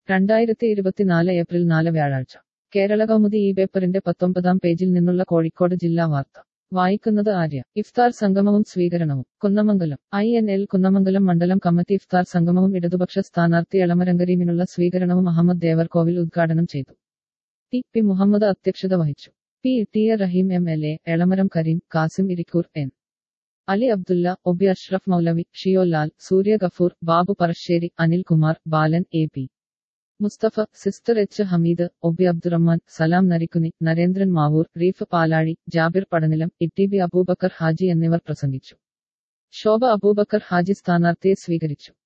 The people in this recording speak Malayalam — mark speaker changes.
Speaker 1: രണ്ടായിരത്തി ഇരുപത്തിനാല് ഏപ്രിൽ നാല് വ്യാഴാഴ്ച കേരള കൗമുദി ഈ പേപ്പറിന്റെ പത്തൊമ്പതാം പേജിൽ നിന്നുള്ള കോഴിക്കോട് ജില്ലാ വാർത്ത വായിക്കുന്നത് ആര്യ ഇഫ്താർ സംഗമവും സ്വീകരണവും Kunnamangalam I N L Kunnamangalam മണ്ഡലം കമ്മിറ്റി ഇഫ്താർ സംഗമവും ഇടതുപക്ഷ സ്ഥാനാർത്ഥി എളമരങ്കരീമിനുള്ള സ്വീകരണവും അഹമ്മദ് ദേവർകോവിൽ ഉദ്ഘാടനം ചെയ്തു ടി പി മുഹമ്മദ് അധ്യക്ഷത വഹിച്ചു P T A Rahim M L A Elamaram Kareem Kasim Irikkur N Ali Abdulla O B Ashraf Moulavi Shiyo Lal Surya Gafoor Babu Parassery Anilkumar Balan A P Musthafa sister H Hameed O B Abdurahman Salam Narikkuni Narendran Mavoor റീഫ് പാലാഴി ജാബിർ പടനിലം ഇട്ടിബി അബൂബക്കർ ഹാജി എന്നിവർ പ്രസംഗിച്ചു ശോഭ അബൂബക്കർ ഹാജി സ്ഥാനാർത്ഥിയെ സ്വീകരിച്ചു